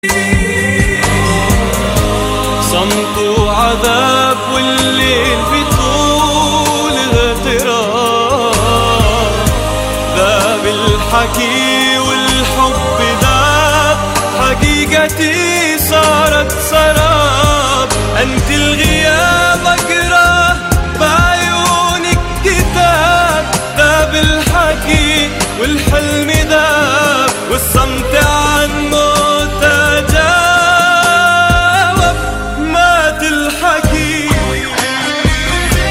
صمت عذاب والليل بطول اغتراب ذاب الحكي والحب ذاب حقيقتي صارت سراب